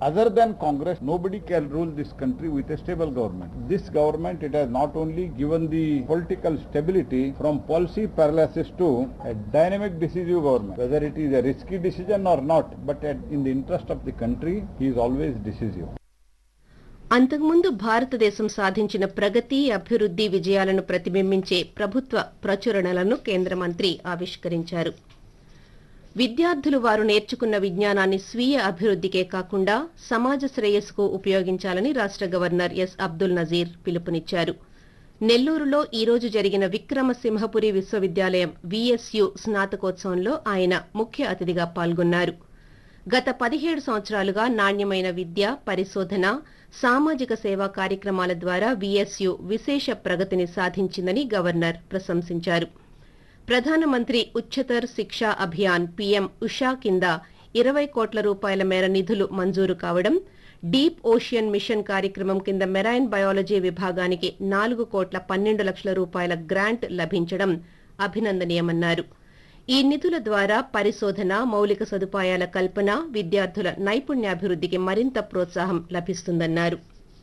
Other than Congress, nobody can rule this country with a stable government. This government, it has not only given the political stability from policy paralysis to a dynamic decisive government. Whether it is a risky decision or not, but at, in the interest of the country, he is always decisive. అంతకుముందు భారతదేశం సాధించిన ప్రగతి అభివృద్ది విజయాలను ప్రతిబింబించే ప్రభుత్వ ప్రచురణలను కేంద్ర మంత్రి ఆవిష్కరించారు విద్యార్థులు వారు నేర్చుకున్న విజ్ఞానాన్ని స్వీయ అభివృద్దికే కాకుండా సమాజ శ్రేయస్సుకు ఉపయోగించాలని రాష్ట గవర్నర్ ఎస్ అబ్దుల్ నజీర్ పిలుపునిచ్చారు నెల్లూరులో ఈ రోజు జరిగిన విక్రమసింహపురి విశ్వవిద్యాలయం విఎస్యు స్నాతకోత్సవంలో ఆయన ముఖ్య అతిథిగా పాల్గొన్నారు గత పదిహేడు సంవత్సరాలుగా నాణ్యమైన విద్య పరిశోధన సామాజిక సేవా కార్యక్రమాల ద్వారా విఎస్యు విశేష ప్రగతిని సాధించిందని గవర్నర్ ప్రశంసించారు ప్రధానమంత్రి ఉచ్చతర్ శిక్షా అభియాన్ పీఎం ఉషా కింద ఇరవై కోట్ల రూపాయల మేర నిధులు మంజూరు కావడం డీప్ ఓషియన్ మిషన్ కార్యక్రమం కింద మెరైన్ బయాలజీ విభాగానికి నాలుగు కోట్ల పన్నెండు లక్షల రూపాయల గ్రాంట్ లభించడం అభినందనీయమన్నారు ఈ నిధుల ద్వారా పరిశోధన మౌలిక సదుపాయాల కల్పన విద్యార్థుల నైపుణ్యాభివృద్దికి మరింత ప్రోత్సాహం లభిస్తుందన్నారు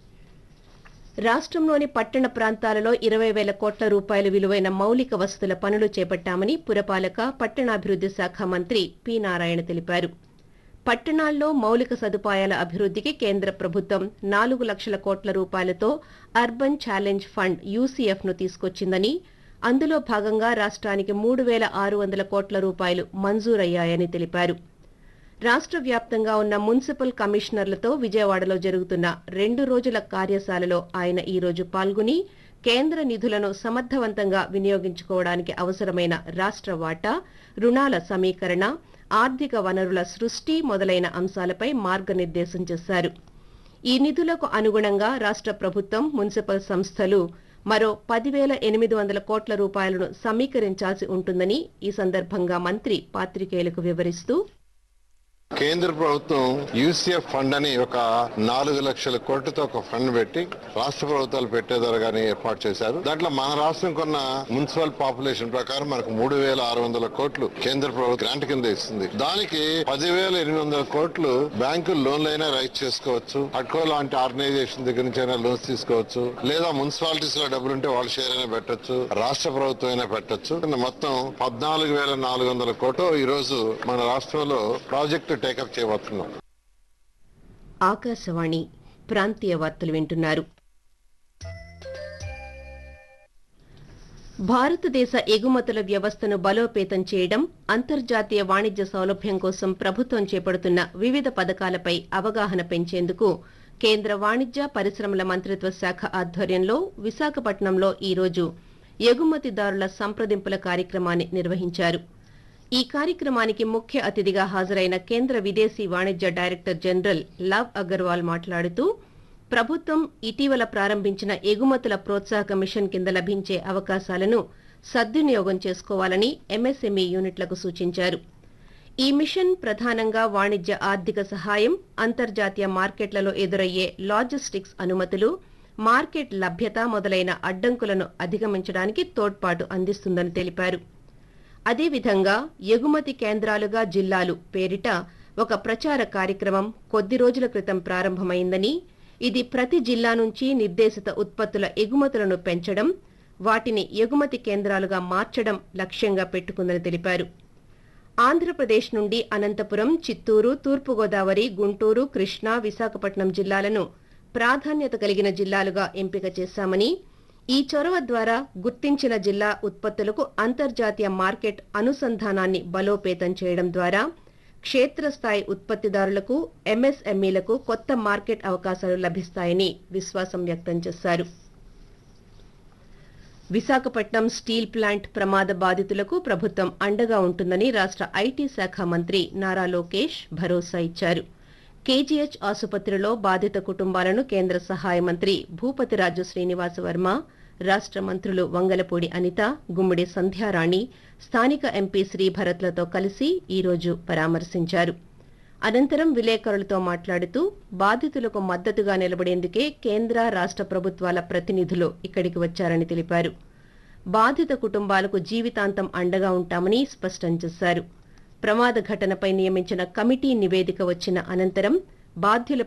రాష్ట్రంలోని పట్టణ ప్రాంతాలలో ఇరవై వేల కోట్ల రూపాయల విలువైన మౌలిక వసతుల పనులు చేపట్టామని పురపాలక పట్టణాభివృద్ది శాఖ మంత్రి పి నారాయణ తెలిపారు పట్టణాల్లో మౌలిక సదుపాయాల అభివృద్దికి కేంద్ర ప్రభుత్వం నాలుగు లక్షల కోట్ల రూపాయలతో అర్బన్ ఛాలెంజ్ ఫండ్ యూసీఎఫ్ ను తీసుకొచ్చిందని అందులో భాగంగా రాష్ట్రానికి మూడు వేల ఆరు వందల కోట్ల రూపాయలు మంజూరయ్యాయని తెలిపారు రాష్ట్ర వ్యాప్తంగా ఉన్న మున్సిపల్ కమిషనర్లతో విజయవాడలో జరుగుతున్న రెండు రోజుల కార్యశాలలో ఆయన ఈ రోజు పాల్గొని కేంద్ర నిధులను సమర్థవంతంగా వినియోగించుకోవడానికి అవసరమైన రాష్ట్ర వాటా రుణాల సమీకరణ ఆర్థిక వనరుల సృష్టి మొదలైన అంశాలపై మార్గనిర్దేశం చేశారు ఈ నిధులకు అనుగుణంగా రాష్ట్ర ప్రభుత్వం మున్సిపల్ సంస్థలు మరో పదివేల ఎనిమిది వందల కోట్ల రూపాయలను సమీకరించాల్సి ఉంటుందని ఈ సందర్భంగా మంత్రి పాత్రికేయులకు వివరిస్తూ కేంద్ర ప్రభుత్వం యూసీఎఫ్ ఫండ్ అని ఒక నాలుగు లక్షల కోట్లతో ఒక ఫండ్ పెట్టి రాష్ట్ర ప్రభుత్వాలు పెట్టేదరగానే ఏర్పాటు చేశారు దాంట్లో మన రాష్ట్రం కొన్న మున్సిపల్ పాపులేషన్ ప్రకారం మనకు మూడు వేల ఆరు వందల కోట్లు కేంద్ర ప్రభుత్వం గ్రాంట్ కింద ఇస్తుంది దానికి పదివేల ఎనిమిది వందల కోట్లు బ్యాంకు లోన్లు అయినా రైట్ చేసుకోవచ్చు అట్కో లాంటి ఆర్గనైజేషన్ దగ్గర నుంచి అయినా లోన్స్ తీసుకోవచ్చు లేదా మున్సిపాలిటీస్ లో డబ్బులు ఉంటే వాళ్ళ షేర్ అయినా పెట్టొచ్చు రాష్ట్ర ప్రభుత్వం అయినా పెట్టొచ్చు మొత్తం పద్నాలుగు వేల నాలుగు వందల కోట్లు ఈ రోజు మన రాష్ట్రంలో ప్రాజెక్టు టేకప్ చేయబోతున్నాం ఆకాశవాణి ప్రాంతీయ వార్తలు వింటున్నారు భారతదేశ ఎగుమతుల వ్యవస్థను బలోపేతం చేయడం అంతర్జాతీయ వాణిజ్య సౌలభ్యం కోసం ప్రభుత్వం చేపడుతున్న వివిధ పథకాలపై అవగాహన పెంచేందుకు కేంద్ర వాణిజ్య పరిశ్రమల మంత్రిత్వ శాఖ ఆధ్వర్యంలో విశాఖపట్నంలో ఈ రోజు ఎగుమతిదారుల సంప్రదింపుల కార్యక్రమాన్ని నిర్వహించారు ఈ కార్యక్రమానికి ముఖ్య అతిథిగా హాజరైన కేంద్ర విదేశీ వాణిజ్య డైరెక్టర్ జనరల్ లవ్ అగర్వాల్ మాట్లాడుతూ ప్రభుత్వం ఇటీవల ప్రారంభించిన ఎగుమతుల ప్రోత్సాహక మిషన్ కింద లభించే అవకాశాలను సద్వినియోగం చేసుకోవాలని ఎంఎస్ఎంఈ యూనిట్లకు సూచించారు ఈ మిషన్ ప్రధానంగా వాణిజ్య ఆర్థిక సహాయం అంతర్జాతీయ మార్కెట్లలో ఎదురయ్యే లాజిస్టిక్స్ అనుమతులు మార్కెట్ లభ్యత మొదలైన అడ్డంకులను అధిగమించడానికి తోడ్పాటు అందిస్తుందని తెలిపారు అదేవిధంగా ఎగుమతి కేంద్రాలుగా జిల్లాలు పేరిట ఒక ప్రచార కార్యక్రమం కొద్ది రోజుల క్రితం ప్రారంభమైందని ఇది ప్రతి జిల్లా నుంచి నిర్దేశిత ఉత్పత్తుల ఎగుమతులను పెంచడం వాటిని ఎగుమతి కేంద్రాలుగా మార్చడం లక్ష్యంగా పెట్టుకుందని తెలిపారు ఆంధ్రప్రదేశ్ నుండి అనంతపురం చిత్తూరు తూర్పుగోదావరి గుంటూరు కృష్ణా విశాఖపట్నం జిల్లాలను ప్రాధాన్యత కలిగిన జిల్లాలుగా ఎంపిక చేశామని ఈ చొరవ ద్వారా గుర్తించిన జిల్లా ఉత్పత్తులకు అంతర్జాతీయ మార్కెట్ అనుసంధానాన్ని బలోపేతం చేయడం ద్వారా క్షేత్రస్థాయి ఉత్పత్తిదారులకు ఎంఎస్ఎంఈలకు కొత్త మార్కెట్ అవకాశాలు లభిస్తాయని విశ్వాసం వ్యక్తం చేశారు విశాఖపట్నం స్టీల్ ప్లాంట్ ప్రమాద బాధితులకు ప్రభుత్వం అండగా ఉంటుందని రాష్ట్ర ఐటీ శాఖ మంత్రి నారా లోకేష్ భరోసా ఇచ్చారు కేజీహెచ్ ఆసుపత్రిలో బాధిత కుటుంబాలను కేంద్ర సహాయ మంత్రి భూపతిరాజు శ్రీనివాస వర్మ రాష్ట్ర మంత్రులు వంగలపూడి అనిత గుమ్మడి సంధ్యారాణి స్థానిక ఎంపీ శ్రీభరత్లతో కలిసి ఈ రోజు పరామర్శించారు అనంతరం విలేకరులతో మాట్లాడుతూ బాధితులకు మద్దతుగా నిలబడేందుకే కేంద్ర రాష్ట్ర ప్రభుత్వాల ప్రతినిధులు ఇక్కడికి వచ్చారని తెలిపారు బాధిత కుటుంబాలకు జీవితాంతం అండగా ఉంటామని స్పష్టం చేశారు ప్రమాద ఘటనపై నియమించిన కమిటీ నివేదిక వచ్చిన అనంతరం బాధ్యులపై